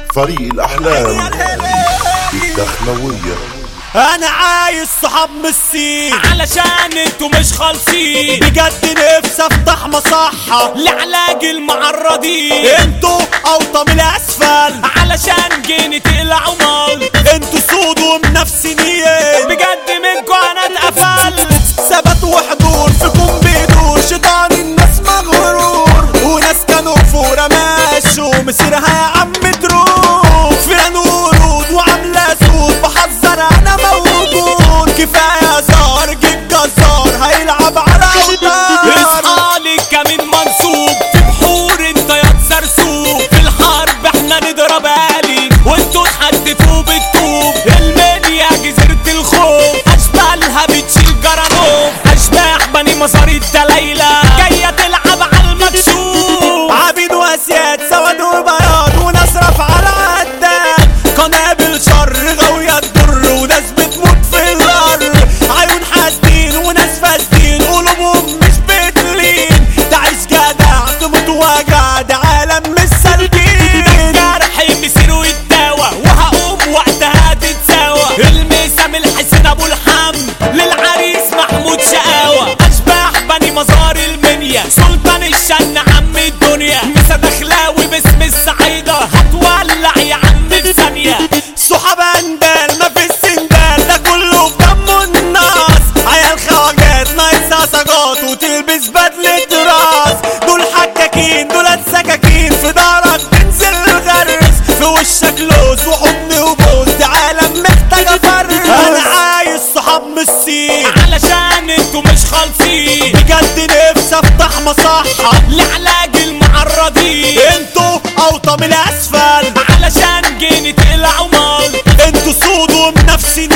فريق الأحلام الدخلوية انا عايز صحاب من الصين علشان انتوا مش خالصين بجد نفسي افتح مصحة لعلاج المعرضين انتوا اوطى من الاسفل علشان جيني تقلعوا مال انتوا سود ومنافسين بجد منكوا انا اتقفل ثبات وحضور فيكم بيدور شيطان الناس مغرور وناس كانوا فورة ماشوا مسيرها يا عم تروح فيها نورود وعاملة سود بحذر انا موجود كفاية زار جيب جزار هيلعب على اوتار اصحالي كمين منصوب في بحور انت يا تسرسوب في الحرب احنا نضرب آلي وانتوا تحدفوا بالطوب المنيا جزيرة الخوف اشبالها بتشيل جرانوف اشباح بني مسار الدلايلة جاية تلعب على المكشوف عبيد واسياد سواد وبياض وناس رافعة على عداد قنابل شر غاوية تضر وناس بتموت في الارض عيون حاسدين وناس فاسدين قلوبهم مش بتلين تعيش جدع تموت وجع ده عالم مش سالكين جرحي مسير ويتداوى وهقوم وقتها تتساوى المسام الحسين ابو الحمد للعريس محمود شقاوة اشباح بني مزار المنيا سلطان الشن عم الدنيا مسا دخلاوي باسم السعيدة هتولع يا عم في ثانية صحاب اندال ما في السندال ده كله في دمه الناس عيال خواجات ناقصها سجات وتلبس بدلة راس دول حكاكين دول سكاكين في دارك تنزل الغرس في وشك لوز وحضن وبوس دي عالم محتاجة فرس انا عايز صحاب من الصين علشان انتوا مش خالصين بجد نفسي افتح مصحة لعلاج المعرضين انتوا اوطى من الاسفل علشان جيني تقلعوا مال انتوا سود ومنافسين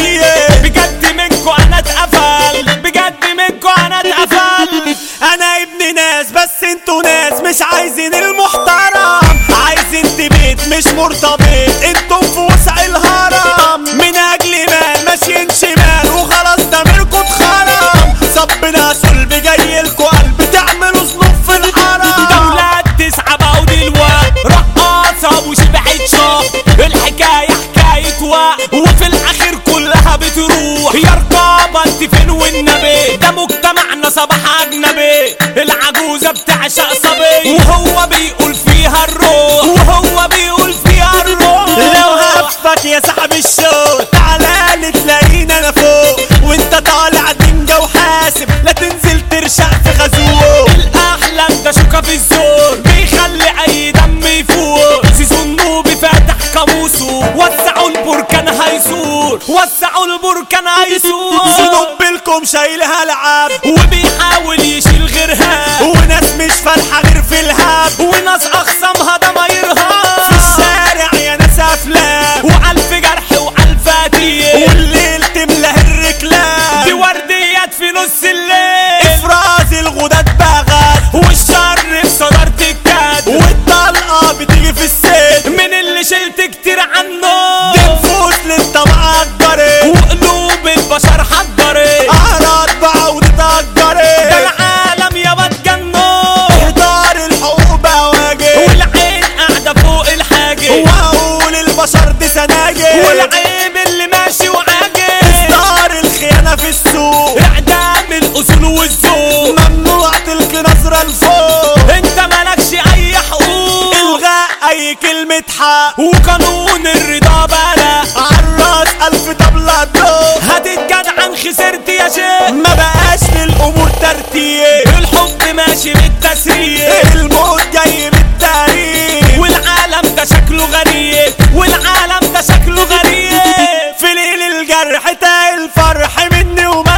بجد منكوا انا اتقفل بجد منكوا انا اتقفل انا ابن ناس بس انتوا ناس مش عايزين المحترم عايزين تبيت مش مرتبط انتوا في وسع الهرم من اجل مال ماشيين شمال وخلاص ضميركوا اتخرم صبنا صلب جايلكوا قلب تعملوا ظروف في الحرم دولات تسعة بقوا دلوقت رقاصة وشبعت شهر الحكاية حكاية وقت وفي الآخر كلها بتروح يا رقابة انت فين والنبي ده مجتمعنا صباح أجنبي العجوزة بتعشق صبي وهو بيقول فيها الروح وهو بيقول فيها الروح لو هفك يا صاحب الشوق تعالى لي تلاقينا انا فوق وانت طالع دنجة وحاسب لا تنزل ترشق في غزوق الأحلام ده شوكة في الزور بيخلي أي دم يفور زيزو النوبي فاتح قاموسه وسعوا البركان هيسور وسعوا البركان هيسور ذنوب بالكم شايلها العاب وبيحاول يشيل غيرها وناس مش فالحة غير في الهاب وناس أخصامها ده ما في يرهاب الشارع يا ناس افلام وعلف جرح وعلف هدية والليل تملاه الركلام دي ورديات في نص الليل افراز الغداد بغد والشر في صدارة الكاد والطلقة بتيجي في السيل من اللي شلت كتير عنه دي نفوس للطبعة الضرب وقلوب البشر حضرت اعراض بعودة ده الضرب العالم يا بتجنن اهدار الحقوق بواجب والعين قاعدة فوق الحاجب واقول البشر دي سناجب والعيب اللي ماشي وعاجب اصدار الخيانة في السوق اعدام الاصول والذوق ممنوع تلقي نظرة لفوق انت مالكش اي حقوق الغاء اي كلمة حق وقانون الرضا بلا عالراس الف طبلة ضوء هتتجدعن خسرت يا شيخ ما بقاش للامور ترتيب الحب ماشي بالتسريب الموت جاي بالتاريخ والعالم ده شكله غريب والعالم ده شكله غريب في ليل الجرح تاي الفرح مني وما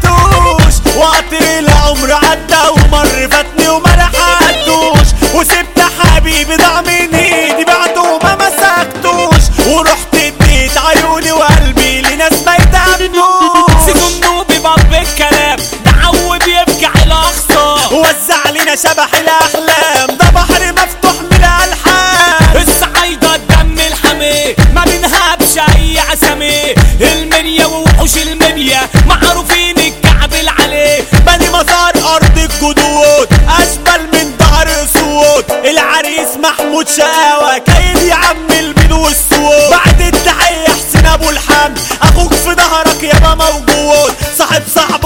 لقيتوش وقت العمر عدى ومر فاتني وما لحقتوش وسبت حبيبي ضاع من ايدي بعده وما مسكتوش ورحت اديت عيوني وقلبي لناس ما يتأمنوش سيبوا النوبي باب الكلام ده عو بيبكي على اخصام وزع لنا شبح الاحلام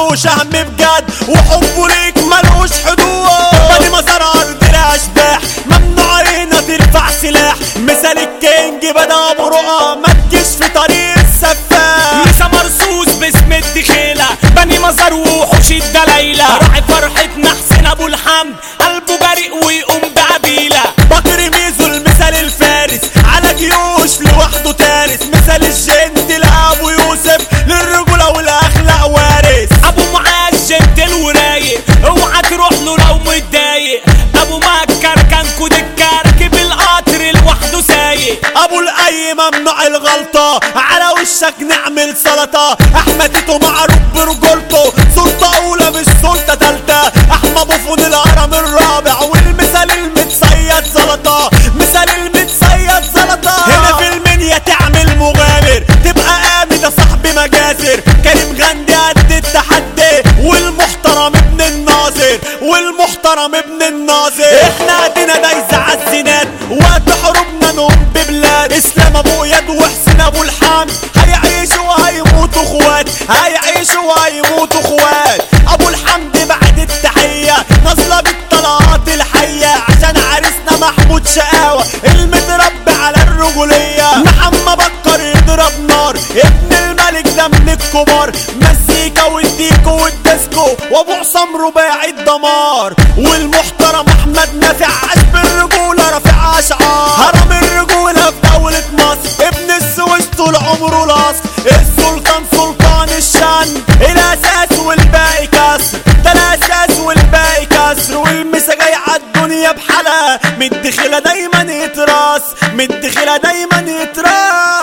عنده شهم بجد وحبه ليك ملوش حدود بني مزار ارض الاشباح ممنوع علينا ترفع سلاح مثال الكينج بدا ابو رقا ما تجيش في طريق السفاح لسه مرصوص باسم الدخيلة بني مزار وحوش الدلايلة راعي فرحتنا حسين ابو الحمد قلبه جريء ويقوم بعبيلة بكر ميزو المثال الفارس على جيوش لوحده تارس مثال الجند لابو يوسف للرجولة والاخلاق وارث ابو معاذ جنتل ورايق اوعى تروح له لو متضايق ابو مكر كان كود الكركب القطر لوحده سايق ابو الاي ممنوع الغلطة على وشك نعمل سلطة احمد تيتو معروف برجولته سلطة اولى مش سلطة تالتة احمد بوفون الهرم الرابع والمثال المتصيد زلطة مثال المتصيد زلطة هنا في المنيا تعمل مغامر تبقى قامي ده صاحب مجاسر كريم غندي قد التحدي والمحترم ابن الناصر والمحترم ابن الناصر احنا ايدينا دايزة عالزناد وقت حروبنا نقوم ببلاد اسلام ابو يد وحسين ابو الحمد هيعيشوا وهيموتوا اخوات هيعيشوا وهيموتوا اخوات ابو الحمد بعد التحية نازلة بالطلعات الحية عشان عريسنا محمود شقاوة المتربي على الرجولية محمد بكر يضرب نار ابن الملك ده من الكبار مزيكا والديكو والديسكو وابو حسام رباعي الدمار والمحترم احمد نافع عاش بالرجولة رافع اشعار هرم الرجولة في دولة مصر ابن السويس طول عمره لاصق السلطان سلطان الشن الاساس والباقي كسر ده الاساس والباقي كسر والمسا جاي عالدنيا بحالها مدخلة دايما يتراس مدخلة دايما يتراس